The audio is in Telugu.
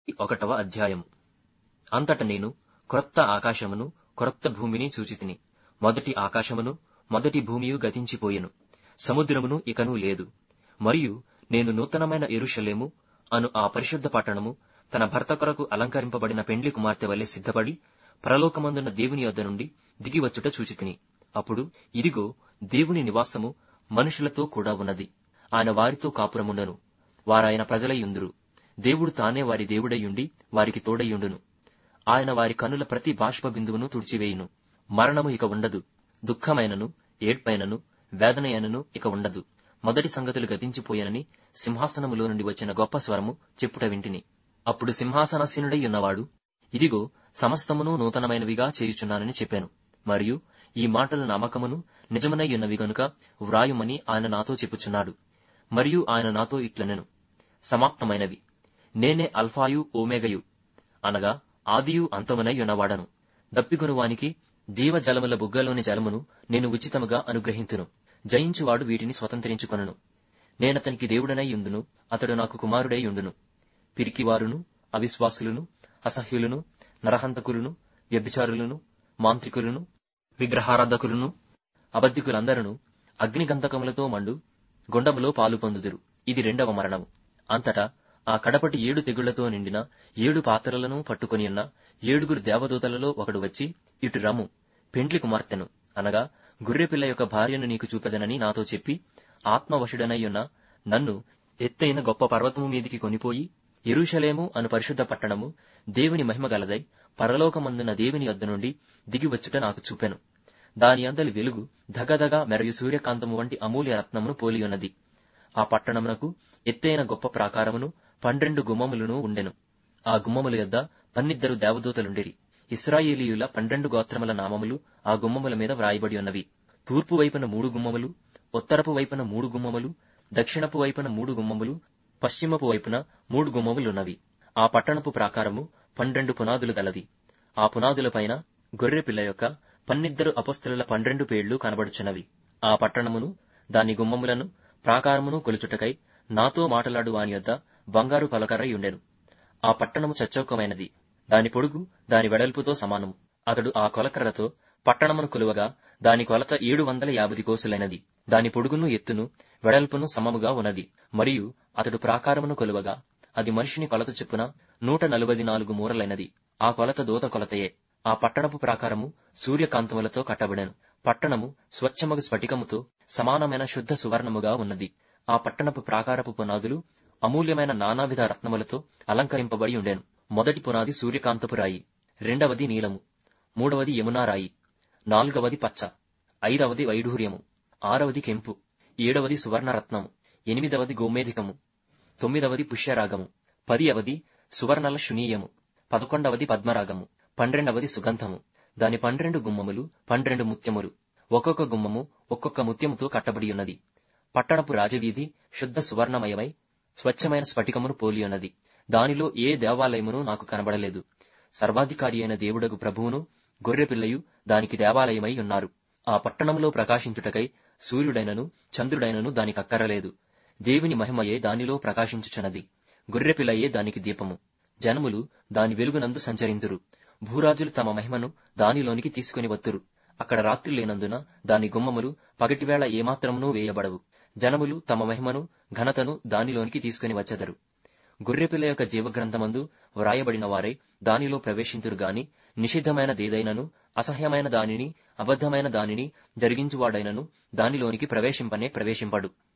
ఒకటవ అధ్యాయం అంతట నేను క్రొత్త ఆకాశమును క్రొత్త భూమిని చూచితిని మొదటి ఆకాశమును మొదటి భూమియు గతించిపోయెను సముద్రమును ఇకను లేదు మరియు నేను నూతనమైన యెరూషలేము అను ఆ పరిశుద్ధ పట్టణము తన భర్త కొరకు అలంకరింపబడిన పెండ్లి కుమార్తె వలె సిద్ధపడి పరలోకమందున్న దేవుని యొద్ద నుండి దిగివచ్చుట చూచితిని అప్పుడు ఇదిగో దేవుని నివాసము మనుషులతో కూడా ఉన్నది ఆయన వారితో కాపురముండను వారాయన ప్రజలయ్యుందురు దేవుడు తానే వారి దేవుడయ్యుండి వారికి తోడయ్యుండును ఆయన వారి కనుల ప్రతి బాష్ప బిందువును తుడిచివేయును మరణము ఇక ఉండదు దుఃఖమైనను ఏడ్పైనను వేదనయనను ఇక ఉండదు మొదటి సంగతులు గతించిపోయానని సింహాసనములో నుండి వచ్చిన గొప్ప స్వరము చెప్పుట వింటిని అప్పుడు సింహాసనాసీనుడై ఉన్నవాడు ఇదిగో సమస్తమును నూతనమైనవిగా చేయుచున్నానని చెప్పాను మరియు ఈ మాటల నమ్మకమును నిజమనై ఉన్నవి గనుక వ్రాయుమని ఆయన నాతో చెప్పుచున్నాడు మరియు ఆయన నాతో ఇట్లనెను సమాప్తమైనవి నేనే అల్ఫాయు ఓమేగయు అనగా ఆదియు అంతమునై ఉన్నవాడను దప్పికొనువానికి జీవజలముల బుగ్గలోని జలమును నేను ఉచితముగా అనుగ్రహింతును జయించువాడు వీటిని స్వతంత్రించుకొనను నేనతనికి దేవుడనై ఉందును అతడు నాకు కుమారుడై ఉండును పిరికివారును అవిశ్వాసులను అసహ్యులను నరహంతకులను వ్యభిచారులను మాంత్రికులను విగ్రహారాధకులను అబద్ధికులందరూ అగ్నిగంధకములతో మండు గుండములో పాలు పొందుదురు ఇది రెండవ మరణము అంతటా ఆ కడపటి ఏడు తెగుళ్లతో నిండిన ఏడు పాత్రలను పట్టుకొని ఉన్న ఏడుగురు దేవదూతలలో ఒకడు వచ్చి ఇటు రమ్ము పెండ్లి కుమార్తెను అనగా గుర్రెపిల్ల యొక్క భార్యను నీకు చూపెదనని నాతో చెప్పి ఆత్మవశుడనై ఉన్న నన్ను ఎత్తైన గొప్ప పర్వతము మీదికి కొనిపోయి ఎరుషలేము అను పరిశుద్ధ పట్టణము దేవుని మహిమ గలదై పరలోకమందున దేవుని యొద్ద నుండి దిగివచ్చుట నాకు చూపెను దాని అందలి వెలుగు ధగధగ మెరయు సూర్యకాంతము వంటి అమూల్య రత్నమును పోలియున్నది ఆ పట్టణమునకు ఎత్తైన గొప్ప ప్రాకారమును పన్నెండు గుమ్మములను ఉండెను ఆ గుమ్మముల యొద్ద పన్నిద్దరు దేవదూతలుండిరి ఇస్రాయేలీయుల పన్నెండు గోత్రముల నామములు ఆ గుమ్మముల మీద వ్రాయబడి ఉన్నవి తూర్పు వైపున మూడు గుమ్మములు ఉత్తరపు వైపున మూడు గుమ్మములు దక్షిణపు వైపున మూడు గుమ్మములు పశ్చిమపు వైపున మూడు గుమ్మములున్నవి ఆ పట్టణపు ప్రాకారము పన్నెండు పునాదులు గలది ఆ పునాదులపైన గొర్రెపిల్ల యొక్క పన్నిద్దరు అపస్తుల పన్నెండు పేళ్లు కనబడుచున్నవి ఆ పట్టణమును దాని గుమ్మములను ప్రాకారమును కొలుచుటకై నాతో మాటలాడు వాని యొద్ద బంగారు కొలకర్రై ఉండెను ఆ పట్టణము చచ్చౌకమైనది దాని పొడుగు దాని వెడల్పుతో సమానము అతడు ఆ కొలకర్రతో పట్టణమును కొలువగా దాని కొలత ఏడు వందల యాభై కోసులైనది దాని పొడుగును ఎత్తును వెడల్పును సమముగా ఉన్నది మరియు అతడు ప్రాకారమును కొలువగా అది మనిషిని కొలత చొప్పున నూట నలుబది నాలుగు మూరలైనది ఆ కొలత దూత కొలతయే ఆ పట్టణపు ప్రాకారము సూర్యకాంతములతో కట్టబడెను పట్టణము స్వచ్ఛమగు స్ఫటికముతో సమానమైన శుద్ధ సువర్ణముగా ఉన్నది ఆ పట్టణపు ప్రాకారపు పునాదులు అమూల్యమైన నానావిధ రత్నములతో అలంకరింపబడి ఉండెను మొదటి పునాది సూర్యకాంతపు రాయి రెండవది నీలము మూడవది యమునా రాయి నాలుగవది పచ్చ ఐదవది వైఢూర్యము ఆరవది కెంపు ఏడవది సువర్ణరత్నము ఎనిమిదవది గోమేధికము తొమ్మిదవది పుష్యరాగము పదియవది సువర్ణల శునీయము పదకొండవది పద్మరాగము పన్నెండవది సుగంధము దాని పన్నెండు గుమ్మములు పన్నెండు ముత్యములు ఒక్కొక్క గుమ్మము ఒక్కొక్క ముత్యముతో కట్టబడి ఉన్నది పట్టణపు రాజవీధి శుద్ధ సువర్ణమయమై స్వచ్ఛమైన స్ఫటికమును పోలియున్నది దానిలో ఏ దేవాలయమును నాకు కనబడలేదు సర్వాధికారి అయిన దేవుడగు ప్రభువును గొర్రెపిల్లయు దానికి దేవాలయమై ఉన్నారు ఆ పట్టణంలో ప్రకాశించుటకై సూర్యుడైనను చంద్రుడైనను దానికి అక్కరలేదు దేవుని మహిమయే దానిలో ప్రకాశించుచున్నది గొర్రెపిల్లయే దానికి దీపము జనములు దాని వెలుగునందు సంచరింతురు భూరాజులు తమ మహిమను దానిలోనికి తీసుకుని వత్తురు అక్కడ రాత్రి లేనందున దాని గుమ్మములు పగటివేళ ఏమాత్రమునూ వేయబడవు జనములు తమ మహిమను ఘనతను దానిలోనికి తీసుకుని వచ్చెదరు గొర్రెపిల్ల యొక్క జీవగ్రంథమందు వ్రాయబడిన వారే దానిలో ప్రవేశింతురు గాని నిషిద్ధమైనదేదైనను అసహ్యమైన దానిని అబద్ధమైన దానిని జరిగించువాడైనను దానిలోనికి ప్రవేశింపనే ప్రవేశింపడు